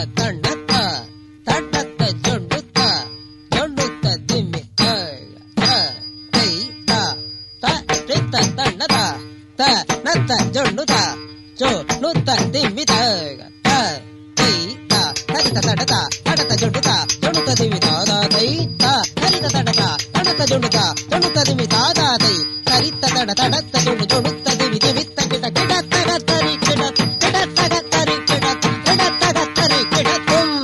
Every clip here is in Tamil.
தண்ணத்த தட்டத்த ஜொண்டுத்த ஜொண்டுத்த திம்மி த த தை த த ரித்த தண்ணத த நத்த ஜொண்டுத ஜோ நுத்த திம்மி த த தை த தரித்த தடத தடத்த ஜொண்டுத ஜொண்டுத்த திம்மி த த தை த தரித்த தடத தடத்த ஜொண்டுத ஜொண்டுத்த திம்மி த த தை தரித்த தட தடத்த ஜொண்டு ஜொண்டுத்த திம்மி திமித்த கிட கிட தக தரி கிட கிட தக தரி கிட கிட தக தரி கிடக்கும்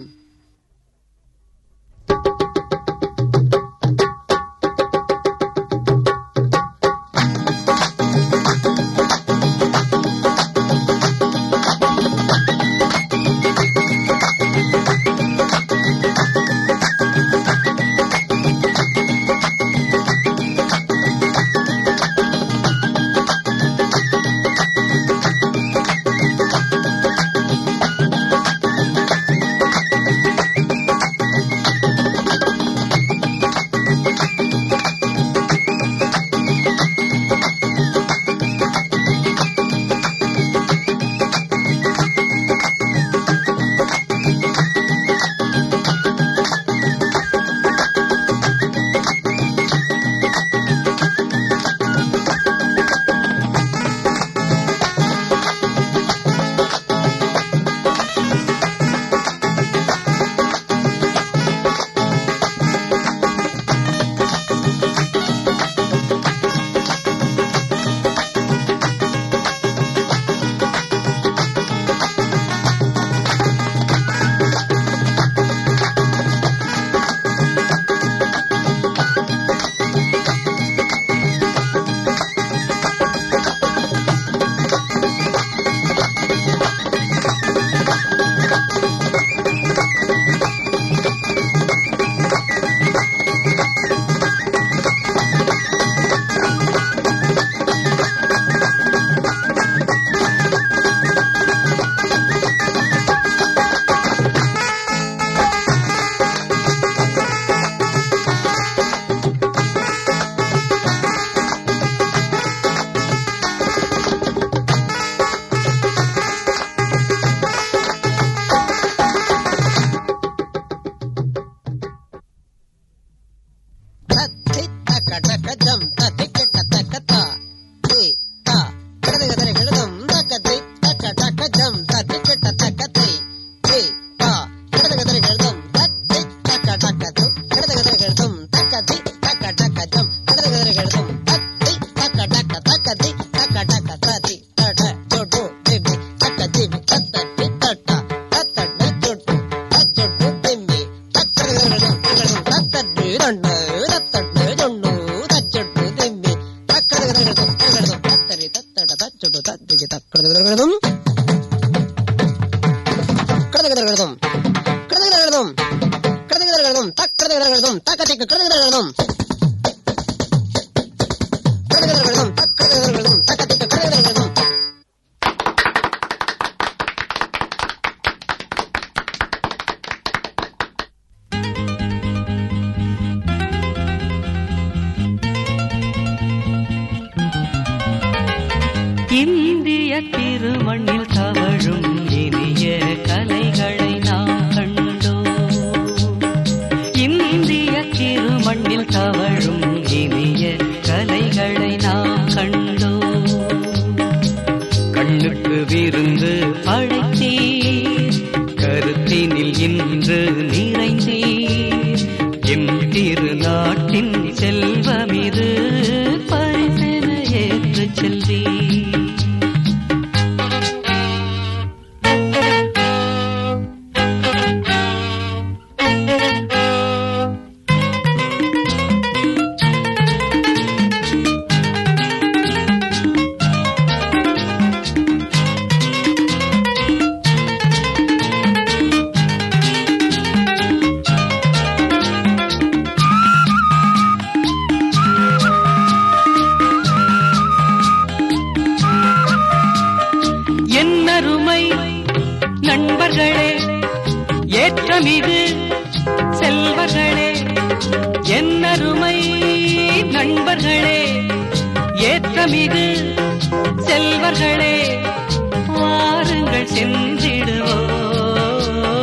தத்தி தக்க டக்க ஜம் தத்தி கிட்ட தக்க தா தி தா கடத கடத கடதம் தக்க தி தக்க டக்க ஜம் தத்தி கிட்ட தக்க தி தி தா கடத கடத கடதம் தத்தி தக்க டக்க தும் கடத கடத கடதம் தக்க தி தக்க டக்க ஜம் கடத கடத கடதம் தத்தி தக்க டக்க தக்க தி தக்க டக்க தத்தி தட ஜோடு திம்மி தக்க திம்மி தத்த தி தட்ட தத்த ட ஜோடு தச்சொடு திம்மி தக்க கடத கடதம் தத்த தி ரெண்டு தத்தட்டு ஜொண்டு தச்சொட்டு திம்மி தக்கட கடதம் கடதம் தத்தரி தத்தட தச்சொடு தத்திக்கு தக்கட கடதம் கடத கடதம் கடத கடதம் கடத கடதம் தக்கட கடதம் தக்கத்திக்கு கடத கடதம் கடத கடதம் தக்கட கடதம் தக்கத்திக்கு கடத கடதம் இந்திய திருமண்ணில் தவழும் இனிய கலைகளை நாம் கண்டோம் இந்திய திருமண்ணில் தவழும் இனிய கலைகளை நாம் கண்டோம் கண்ணுக்கு விருந்து அழைத்தீர் கருத்தினில் இன்று நிறைந்தீர் எம் திருநாட்டின் செல்வமிது பரிசென ஏற்றுச் செல்வீர் என்னருமை நண்பர்களே ஏற்றமிகு செல்வர்களே என்னருமை நண்பர்களே ஏற்றமிகு செல்வர்களே வாருங்கள் சென்றிடுவோம்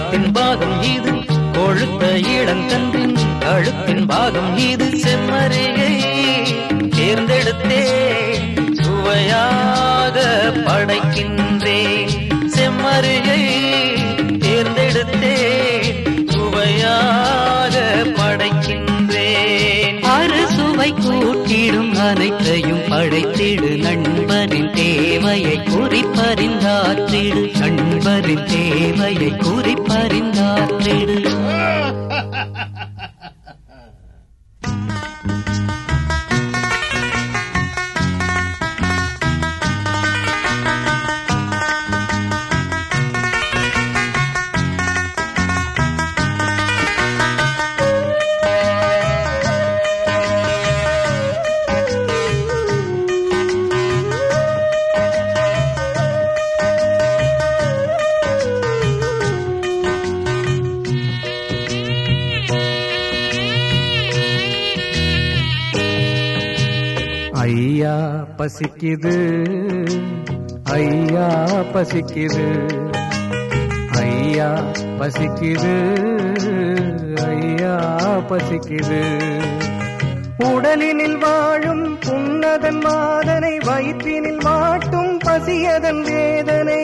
கழுத்தின் பாகம் இது கொழுத்த இளங்கன்றின் கழுத்தின் பாகம் இது செம்மறியை தேர்ந்தெடுத்தே சுவையாக படைக்கின்றேன் செம்மறியை தேர்ந்தெடுத்தே சுவையாக படைக்கின்றேன் அறுசுவை கூட்டிடும் அனைத்தையும் படைத்திடு நண்பரின் தேவையை குறிப்பறிந்தாற்றிடு நண்பரின் தேவையை குறிப்பறிந்தாற்றிடு ஐயா பசிக்குது ஐயா பசிக்குது ஐயா பசிக்குது ஐயா பசிக்குது உடலினில் வாழும் புன்னதன் மாதனை வயிற்றினில் வாட்டும் பசியதன் வேதனை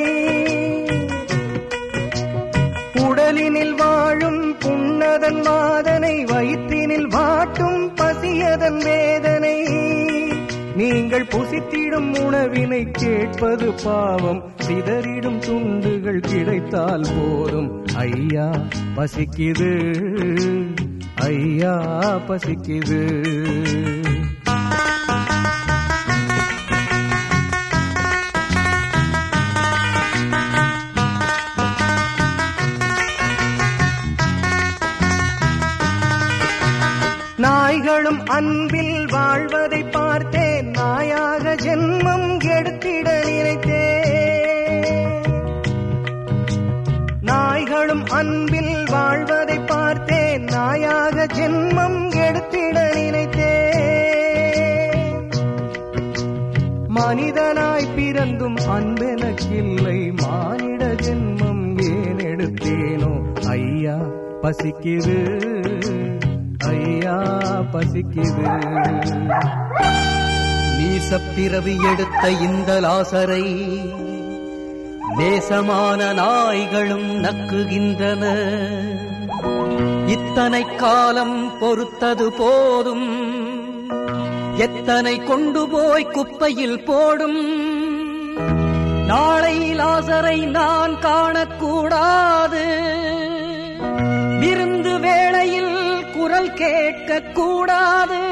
உடலினில் வாழும் புன்னதன் மாதனை வயிற்றினில் வாட்டும் பசியதன் வேதனை நீங்கள் புசித்திடும் உணவினை கேட்பது பாவம் சிதறிடும் துண்டுகள் கிடைத்தால் போதும் ஐயா பசிக்குது ஐயா பசிக்குது நாய்களும் அன்பில் வாழ்வதை பார்த்தேன் நாயாக ஜென்மம் எடுத்திட நினைத்தேன் நாய்களும் அன்பில் வாழ்வதை பார்த்தேன் நாயாக ஜென்மம் எடுத்திட நினைத்தேன் மனிதனாய் பிறந்தும் அன்பெனக்கில்லை மானிட ஜென்மம் ஏன் எடுத்தேனோ ஐயா பசிக்குது ஐயா பசிக்குது நீசப்பிறவி எடுத்த இந்த லாசரை நேசமான நாய்களும் நக்குகின்றன இத்தனை காலம் பொறுத்தது போதும் எத்தனை கொண்டு போய் குப்பையில் போடும் நாளை லாசரை நான் காணக்கூடாது விருந்து வேளையில் குரல் கேட்கக் கூடாது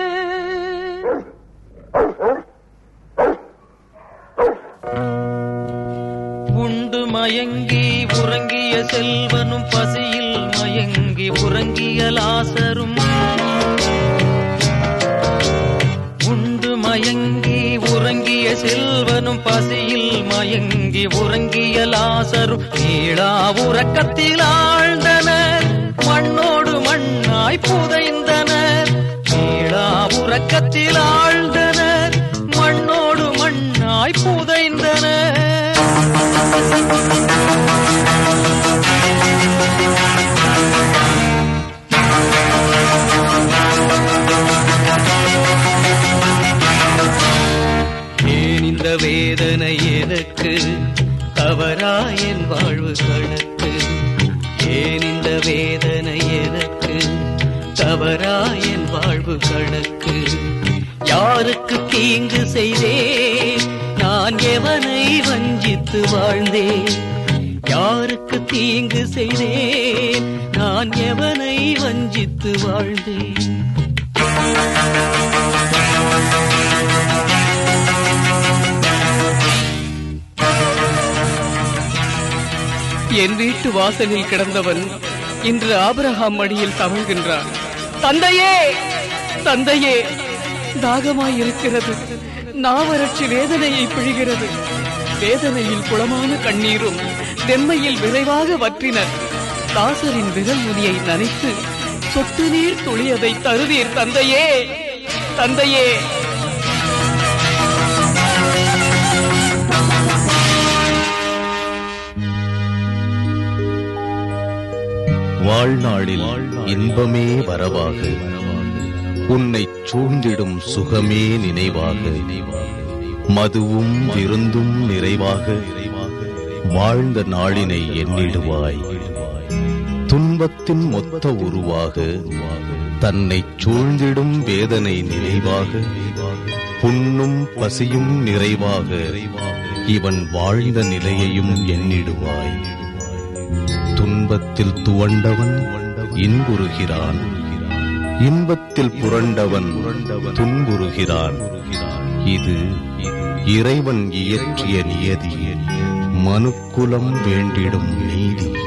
உண்டு மயங்கி உறங்கிய செல்வனும் பசியில் மயங்கி உறங்கிய லாசரும் உண்டு மயங்கி உறங்கிய செல்வனும் பசியில் மயங்கி உறங்கிய லாசரும் நீளா உறக்கத்தில் ஆழ்ந்தனர் மண்ணோடு மண்ணாய் புதைந்தனர் நீளா உறக்கத்தில் ஆழ்ந்தனர் மண்ணோடு மண்ணாய் புதைந்தனர் ஏன் இந்த வேதனை எனக்கு தவறா என் வாழ்வு கணக்கு ஏன் இந்த வேதனை எனக்கு தவறா என் வாழ்வு கணக்கு யாருக்கு தீங்கு செய்தேன் நான் எவனை வஞ்சித்து வாழ்ந்தேன் யாருக்கு தீங்கு செய்தேன் நான் எவனை வஞ்சித்து வாழ்ந்தேன் என் வீட்டு வாசலில் கிடந்தவன் இன்று ஆபிரகாம் மடியில் தவழ்கின்றான் தந்தையே தந்தையே தாகமாய் இருக்கிறது நாவறட்சி வேதனையை பிழிகிறது வேதனையில் குளமான கண்ணீரும் வெம்மையில் விரைவாக வற்றினர் தாசரின் விரல் நுனியை நனைத்து சொட்டு நீர் துளியதை தருவீர் தந்தையே தந்தையே வாழ்நாளில் இன்பமே வரவாக உன்னைச் சூழ்ந்திடும் சுகமே நினைவாக மதுவும் விருந்தும் நிறைவாக வாழ்ந்த நாளினை எண்ணிடுவாய் துன்பத்தின் மொத்த உருவாக தன்னைச் சூழ்ந்திடும் வேதனை நினைவாக புண்ணும் பசியும் நிறைவாக இவன் வாழ்ந்த நிலையையும் எண்ணிடுவாய் துன்பத்தில் துவண்டவன் இன்புறுகிறான் இன்பத்தில் புரண்டவன் துன்புறுகிறான் இது இறைவன் இயற்றிய நியதி மனுக்குலம் வேண்டிடும் நீதி